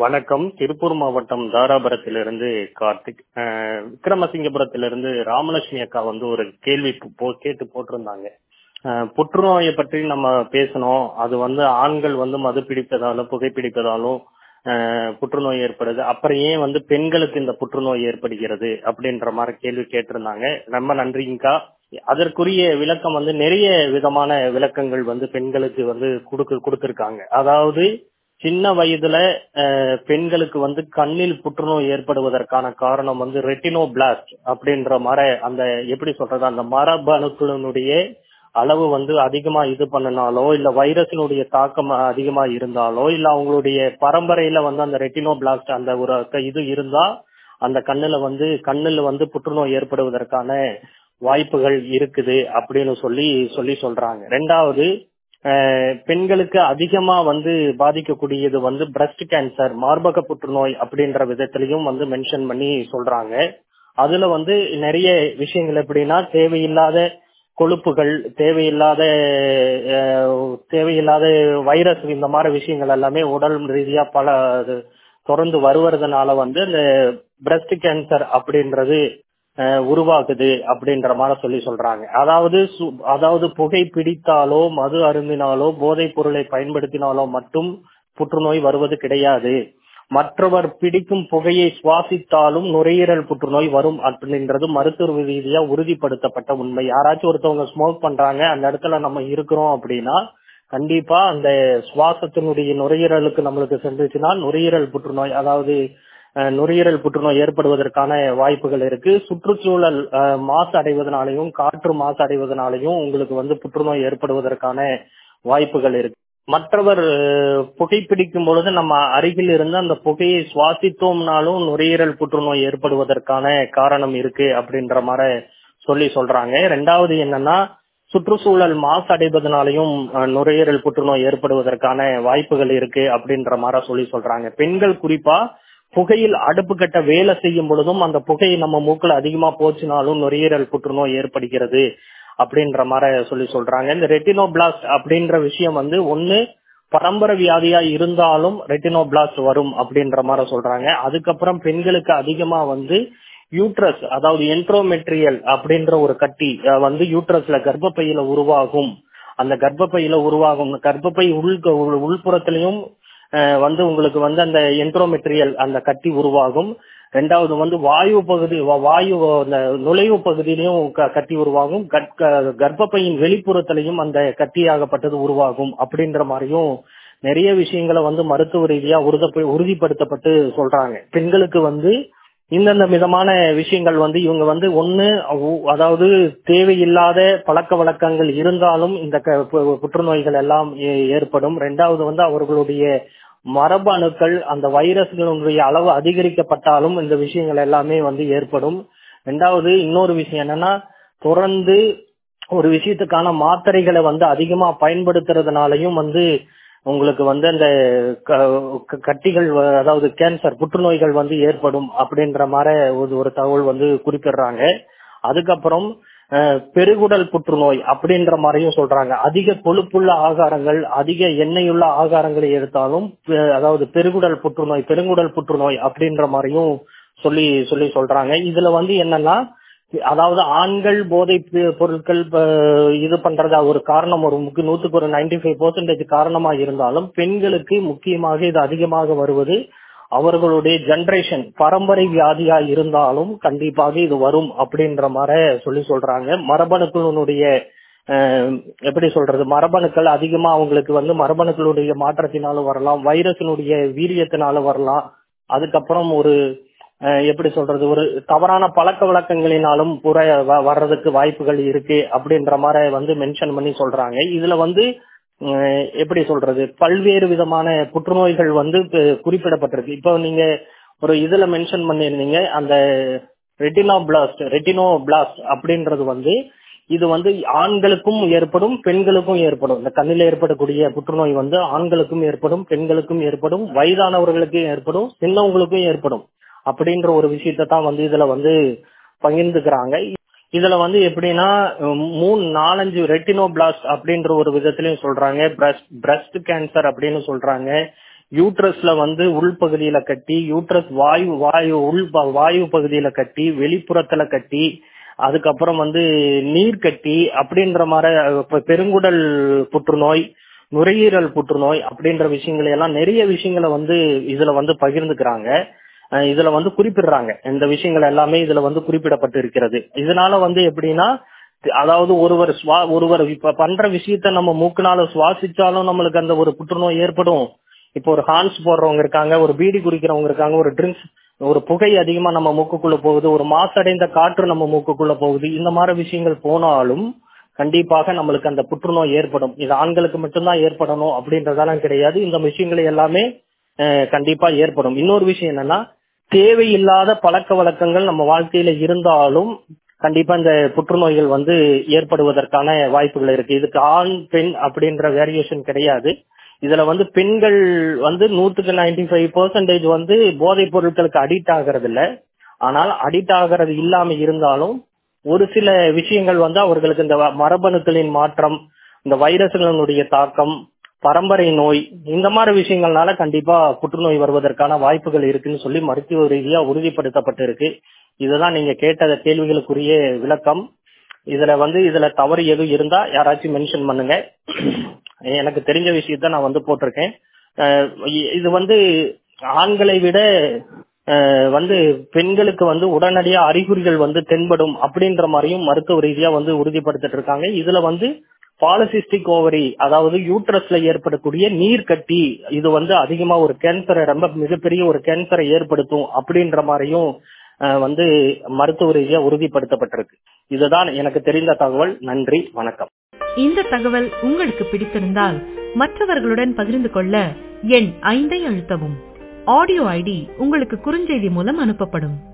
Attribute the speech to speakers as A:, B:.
A: வணக்கம் திருப்பூர் மாவட்டம் தாராபுரத்திலிருந்து கார்த்திக் அஹ், விக்ரமசிங்கபுரத்திலிருந்து ராமலட்சுமி அக்கா வந்து ஒரு கேள்வி போ- போ- கேட்டு போட்டிருந்தாங்க அஹ், புற்றுநோயை பற்றி நம்ம பேசணும் அது வந்து ஆண்கள் வந்து மது பிடிப்பதாலும் புகைப்பிடிப்பதாலும் அஹ், புற்றுநோய் ஏற்படுது அப்புறம் ஏன் வந்து பெண்களுக்கு இந்த புற்றுநோய் ஏற்படுகிறது அப்படின்ற மாதிரி கேள்வி கேட்டிருந்தாங்க ரொம்ப நன்றிங்கக்கா அதற்குரிய விளக்கம் வந்து நிறைய விதமான விளக்கங்கள் வந்து பெண்களுக்கு வந்து கொடுக்க கொடுத்திருக்காங்க அதாவது சின்ன வயதுல அஹ், பெண்களுக்கு வந்து கண்ணில் புற்றுநோய் ஏற்படுவதற்கான காரணம் வந்து ரெட்டினோபிளாஸ்ட் அப்படின்ற மர அந்த எப்படி சொல்றது அந்த மரபணுக்களினுடைய அளவு வந்து அதிகமா இது பண்ணினாலோ இல்ல வைரஸினுடைய தாக்கம் அதிகமா இருந்தாலோ இல்ல அவங்களுடைய பரம்பரையில வந்து அந்த ரெட்டினோபிளாஸ்ட் அந்த ஒரு க- இது இருந்தா அந்த கண்ணுல வந்து கண்ணுல வந்து புற்றுநோய் ஏற்படுவதற்கான வாய்ப்புகள் இருக்குது அப்படின்னு சொல்லி சொல்லி சொல்றாங்க ரெண்டாவது அஹ், பெண்களுக்கு அதிகமா வந்து பாதிக்கக்கூடியது வந்து பிரஸ்ட் கேன்சர் மார்பக புற்றுநோய் அப்படின்ற விதத்திலையும் வந்து மென்ஷன் பண்ணி சொல்றாங்க அதுல வந்து நிறைய விஷயங்கள் எப்படின்னா தேவையில்லாத கொழுப்புகள் தேவையில்லாத அஹ், தேவையில்லாத வைரஸ் இந்த மாதிரி விஷயங்கள் எல்லாமே உடல் ரீதியா பல அது தொடர்ந்து வருவதனால வந்து அந்த பிரஸ்ட் கேன்சர் அப்படின்றது அஹ், உருவாகுது அப்படின்ற மாதிரி சொல்லி சொல்றாங்க அதாவது சு- அதாவது புகை பிடித்தாலோ மது அருந்தினாலோ போதைப் பொருளை பயன்படுத்தினாலோ மட்டும் புற்றுநோய் வருவது கிடையாது மற்றவர் பிடிக்கும் புகையை சுவாசித்தாலும் நுரையீரல் புற்றுநோய் வரும் அப்படின்றது மருத்துவ ரீதியா உறுதிப்படுத்தப்பட்ட உண்மை யாராச்சும் ஒருத்தவங்க ஸ்மோக் பண்றாங்க அந்த இடத்துல நம்ம இருக்கிறோம் அப்படின்னா கண்டிப்பா அந்த சுவாசத்தினுடைய நுரையீரலுக்கு நம்மளுக்கு சென்றுச்சுன்னா நுரையீரல் புற்றுநோய் அதாவது அஹ், நுரையீரல் புற்றுநோய் ஏற்படுவதற்கான வாய்ப்புகள் இருக்கு சுற்றுச்சூழல் அஹ், மாசு அடைவதனாலையும் காற்று மாசு அடைவதனாலையும் உங்களுக்கு வந்து புற்றுநோய் ஏற்படுவதற்கான வாய்ப்புகள் இருக்கு மற்றவர் அஹ், புகைப்பிடிக்கும் பொழுது நம்ம அருகில் இருந்து அந்த புகையை சுவாசித்தோம்னாலும் நுரையீரல் புற்றுநோய் ஏற்படுவதற்கான காரணம் இருக்கு அப்படின்ற மாதிரி சொல்லி சொல்றாங்க ரெண்டாவது என்னன்னா சுற்றுச்சூழல் மாசு அடைவதனாலையும் அஹ், நுரையீரல் புற்றுநோய் ஏற்படுவதற்கான வாய்ப்புகள் இருக்கு அப்படின்ற மாதிரி சொல்லி சொல்றாங்க பெண்கள் குறிப்பா புகையில் அடுப்பு கட்ட வேலை செய்யும் பொழுதும் அந்த புகை நம்ம மூக்குல அதிகமா போச்சுனாலும் நுரையீரல் புற்றுநோய் ஏற்படுகிறது அப்படின்ற மாதிரி சொல்லி சொல்றாங்க இந்த ரெட்டினோபிளாஸ்ட் அப்படின்ற விஷயம் வந்து ஒண்ணு பரம்பரை வியாதியா இருந்தாலும் ரெட்டினோபிளாஸ்ட் வரும் அப்படின்ற மாதிரி சொல்றாங்க அதுக்கப்புறம் பெண்களுக்கு அதிகமா வந்து யூட்ரஸ் அதாவது என்ட்ரோமெட்ரியல் அப்படின்ற ஒரு கட்டி அஹ், வந்து யூட்ரஸ்ல கர்ப்பப்பையில உருவாகும் அந்த கர்ப்பப்பையில உருவாகும் கர்ப்பப்பை உள் உள்- உள்புறத்திலையும் அஹ், வந்து உங்களுக்கு வந்து அந்த என்ட்ரோமெட்ரியல் அந்த கட்டி உருவாகும் ரெண்டாவது வந்து வாயு பகுதி வா- வாயு அந்த நுழைவு பகுதியிலையும் க- கட்டி உருவாகும் கட்- க- கர்ப்பப்பையின் வெளிப்புறத்திலையும் அந்த கட்டியாகப்பட்டது உருவாகும் அப்படின்ற மாதிரியும் நிறைய விஷயங்களை வந்து மருத்துவ ரீதியா உறுதப்ப- உறுதிப்படுத்தப்பட்டு சொல்றாங்க பெண்களுக்கு வந்து இந்தந்த விதமான விஷயங்கள் வந்து இவங்க வந்து ஒண்ணு அவு- அதாவது தேவையில்லாத பழக்க வழக்கங்கள் இருந்தாலும் இந்த க- பு- புற்றுநோய்கள் எல்லாம் ஏ- ஏற்படும் ரெண்டாவது வந்து அவர்களுடைய மரபு அணுக்கள் அந்த வைரஸ்களுடைய அளவு அதிகரிக்கப்பட்டாலும் இந்த விஷயங்கள் எல்லாமே வந்து ஏற்படும் ரெண்டாவது இன்னொரு விஷயம் என்னன்னா தொடர்ந்து ஒரு விஷயத்துக்கான மாத்திரைகளை வந்து அதிகமா பயன்படுத்துறதுனாலையும் வந்து உங்களுக்கு வந்து அந்த க- க- கட்டிகள் வ- அதாவது கேன்சர் புற்றுநோய்கள் வந்து ஏற்படும் அப்படின்ற மாதிரி ஒரு ஒரு தகவல் வந்து குறிப்பிடுறாங்க அதுக்கப்புறம் அஹ், பெருகுடல் புற்றுநோய் அப்படின்ற மாதிரியும் சொல்றாங்க அதிக கொழுப்புள்ள ஆகாரங்கள் அதிக எண்ணெயுள்ள ஆகாரங்களை எடுத்தாலும் பெ- அதாவது பெருகுடல் புற்றுநோய் பெருங்குடல் புற்றுநோய் அப்படின்ற மாதிரியும் சொல்லி சொல்லி சொல்றாங்க இதுல வந்து என்னன்னா அதாவது ஆண்கள் போதை பொ- பொருட்கள் ப- இது பண்றதா ஒரு காரணம் ஒரு முக்கிய நூத்துக்கு ஒரு நைன்டி ஃபைவ் பர்சன்டேஜ் காரணமா இருந்தாலும் பெண்களுக்கு முக்கியமாக இது அதிகமாக வருவது அவர்களுடைய ஜெனரேஷன் பரம்பரை வியாதியா இருந்தாலும் கண்டிப்பாக இது வரும் அப்படின்ற மாதிரி சொல்லி சொல்றாங்க மரபணுக்களுடைய அஹ், எப்படி சொல்றது மரபணுக்கள் அதிகமா அவங்களுக்கு வந்து மரபணுக்களுடைய மாற்றத்தினாலும் வரலாம் வைரஸினுடைய வீரியத்தினால வரலாம் அதுக்கப்புறம் ஒரு அஹ், எப்படி சொல்றது ஒரு தவறான பழக்க வழக்கங்களினாலும் புற வ- வர்றதுக்கு வாய்ப்புகள் இருக்கு அப்படின்ற மாதிரி வந்து மென்ஷன் பண்ணி சொல்றாங்க இதுல வந்து அஹ், எப்படி சொல்றது பல்வேறு விதமான புற்றுநோய்கள் வந்து ப- குறிப்பிடப்பட்டிருக்கு இப்போ நீங்க ஒரு இதுல மென்ஷன் பண்ணியிருந்தீங்க அந்த ரெட்டினோ பிளாஸ்ட் ரெட்டினோ பிளாஸ்ட் அப்படின்றது வந்து இது வந்து ஆண்களுக்கும் ஏற்படும் பெண்களுக்கும் ஏற்படும் இந்த கண்ணில் ஏற்படக்கூடிய புற்றுநோய் வந்து ஆண்களுக்கும் ஏற்படும் பெண்களுக்கும் ஏற்படும் வயதானவர்களுக்கும் ஏற்படும் சின்னவங்களுக்கும் ஏற்படும் அப்படின்ற ஒரு விஷயத்தை தான் வந்து இதுல வந்து பகிர்ந்துக்கிறாங்க இதுல வந்து எப்படின்னா உம், மூணு நாலஞ்சு ரெட்டினோபிளாஸ்ட் அப்படின்ற ஒரு விதத்திலையும் சொல்றாங்க பிரஸ்ட் பிரஸ்ட் கேன்சர் அப்படின்னு சொல்றாங்க யூட்ரஸ்ல வந்து உள்பகுதியில கட்டி யூட்ரஸ் வாயு வாயு உள் ப- வாயு பகுதியில கட்டி வெளிப்புறத்துல கட்டி அதுக்கப்புறம் வந்து நீர் கட்டி அப்படின்ற மாதிரி இப்ப பெருங்குடல் புற்றுநோய் நுரையீரல் புற்றுநோய் அப்படின்ற விஷயங்களை எல்லாம் நிறைய விஷயங்களை வந்து இதுல வந்து பகிர்ந்துக்கிறாங்க அஹ் இதுல வந்து குறிப்பிடுறாங்க இந்த விஷயங்கள் எல்லாமே இதுல வந்து குறிப்பிடப்பட்டு இருக்கிறது இதனால வந்து எப்படின்னா அதாவது ஒருவர் சுவா ஒருவர் இப்ப பண்ற விஷயத்த நம்ம மூக்குனால சுவாசிச்சாலும் நம்மளுக்கு அந்த ஒரு புற்றுநோய் ஏற்படும் இப்போ ஒரு ஹான்ஸ் போடுறவங்க இருக்காங்க ஒரு பீடி குடிக்கிறவங்க இருக்காங்க ஒரு ட்ரிங்க்ஸ் ஒரு புகை அதிகமா நம்ம மூக்குக்குள்ள போகுது ஒரு மாசடைந்த காற்று நம்ம மூக்குக்குள்ள போகுது இந்த மாதிரி விஷயங்கள் போனாலும் கண்டிப்பாக நம்மளுக்கு அந்த புற்றுநோய் ஏற்படும் இது ஆண்களுக்கு மட்டும்தான் ஏற்படணும் அப்படின்றதெல்லாம் கிடையாது இந்த விஷயங்களை எல்லாமே அஹ், கண்டிப்பா ஏற்படும் இன்னொரு விஷயம் என்னன்னா தேவையில்லாத பழக்க வழக்கங்கள் நம்ம வாழ்க்கையில இருந்தாலும் கண்டிப்பா இந்த புற்றுநோய்கள் வந்து ஏற்படுவதற்கான வாய்ப்புகள் இருக்கு இதுக்கு ஆண் பெண் அப்படின்ற வேரியேஷன் கிடையாது இதுல வந்து பெண்கள் வந்து நூத்துக்கு நைன்டி ஃபைவ் பர்சன்டேஜ் வந்து போதைப் பொருட்களுக்கு அடிக்ட் ஆகிறது இல்ல ஆனால் அடிக்ட் ஆகிறது இல்லாம இருந்தாலும் ஒரு சில விஷயங்கள் வந்து அவர்களுக்கு இந்த வ- மரபணுக்களின் மாற்றம் இந்த வைரஸ்களினுடைய தாக்கம் பரம்பரை நோய் இந்த மாதிரி விஷயங்கள்னால கண்டிப்பா புற்றுநோய் வருவதற்கான வாய்ப்புகள் இருக்குன்னு சொல்லி மருத்துவ ரீதியா உறுதிப்படுத்தப்பட்டிருக்கு இதுதான் நீங்க கேட்ட கேள்விகளுக்குரிய விளக்கம் இதுல வந்து இதுல தவறு எதுவும் இருந்தா யாராச்சும் மென்ஷன் பண்ணுங்க எனக்கு தெரிஞ்ச விஷயத்த நான் வந்து போட்டிருக்கேன் அஹ் இ- இது வந்து ஆண்களை விட அஹ், வந்து பெண்களுக்கு வந்து உடனடியா அறிகுறிகள் வந்து தென்படும் அப்படின்ற மாதிரியும் மருத்துவ ரீதியா வந்து உறுதிப்படுத்திட்டு இருக்காங்க இதுல வந்து பாலிசிஸ்டிக் ஓவரி அதாவது யூட்ரஸ்ல ஏற்படக்கூடிய நீர் கட்டி இது வந்து அதிகமா ஒரு கேன்சரை ரொம்ப மிகப்பெரிய ஒரு கேன்சரை ஏற்படுத்தும் அப்படின்ற மாதிரியும் அஹ், வந்து மருத்துவ ரீதியா உறுதிப்படுத்தப்பட்டிருக்கு இதுதான் எனக்கு தெரிந்த தகவல் நன்றி வணக்கம்
B: இந்த தகவல் உங்களுக்கு பிடித்திருந்தால் மற்றவர்களுடன் பகிர்ந்து கொள்ள எண் ஐந்தை அழுத்தவும் ஆடியோ ஐடி உங்களுக்கு குறுஞ்செய்தி மூலம் அனுப்பப்படும்